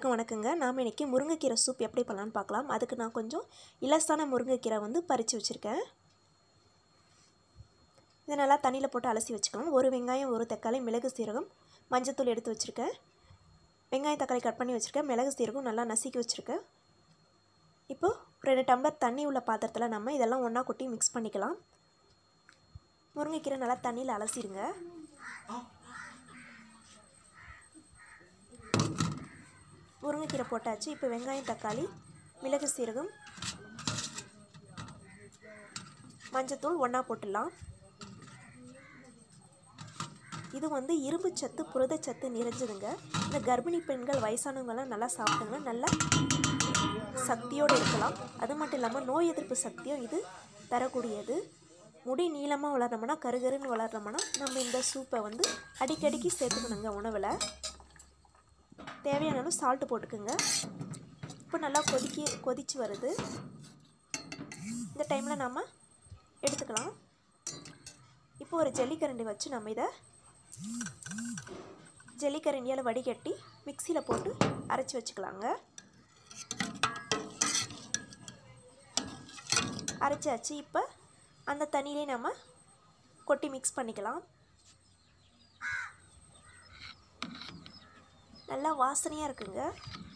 எல்லாருக்கும் வணக்கங்க நாம் இன்றைக்கி முருங்கைக்கீரை சூப் எப்படி பண்ணலான்னு பார்க்கலாம் அதுக்கு நான் கொஞ்சம் இலசான முருங்கைக்கீரை வந்து பறித்து வச்சுருக்கேன் இதை நல்லா தண்ணியில் போட்டு அலசி வச்சுக்கலாம் ஒரு வெங்காயம் ஒரு தக்காளி மிளகு சீரகம் மஞ்சத்தூள் எடுத்து வச்சுருக்கேன் வெங்காயம் தக்காளி கட் பண்ணி வச்சுருக்கேன் மிளகு சீரகம் நல்லா நசுக்கி வச்சுருக்கேன் இப்போது ரெண்டு டம்ளர் தண்ணி உள்ள பாத்திரத்தில் நம்ம இதெல்லாம் ஒன்றா கொட்டி மிக்ஸ் பண்ணிக்கலாம் முருங்கைக்கீரை நல்லா தண்ணியில் அலசிடுங்க முருங்கைக்கீரை போட்டாச்சு இப்போ வெங்காயம் தக்காளி மிளகு சீரகம் மஞ்சத்தூள் ஒன்றா போட்டுடலாம் இது வந்து இரும்பு சத்து புரதச்சத்து நிறைஞ்சதுங்க இந்த கர்ப்பிணி பெண்கள் வயசானவங்கலாம் நல்லா சாப்பிட்டாங்கன்னா நல்லா சக்தியோடு இருக்கலாம் அது மட்டும் இல்லாமல் நோய் எதிர்ப்பு சக்தியும் இது தரக்கூடியது முடி நீளமாக வளர்றோம்னா கருகருன்னு வளர்றோம்னா நம்ம இந்த சூப்பை வந்து அடிக்கடிக்கு சேர்த்துக்கணுங்க உணவில் தேவையான அளவு சால்ட்டு போட்டுக்கோங்க இப்போ நல்லா கொதிக்கி கொதிச்சு வருது இந்த டைமில் நாம் எடுத்துக்கலாம் இப்போ ஒரு ஜல்லிக்கரண்டி வச்சு நம்ம இதை ஜல்லிக்கரண்டியால் வடிகட்டி மிக்சியில் போட்டு அரைச்சி வச்சுக்கலாங்க அரைச்சாச்சு இப்போ அந்த தண்ணியிலே நம்ம கொட்டி மிக்ஸ் பண்ணிக்கலாம் நல்லா வாசனையாக இருக்குங்க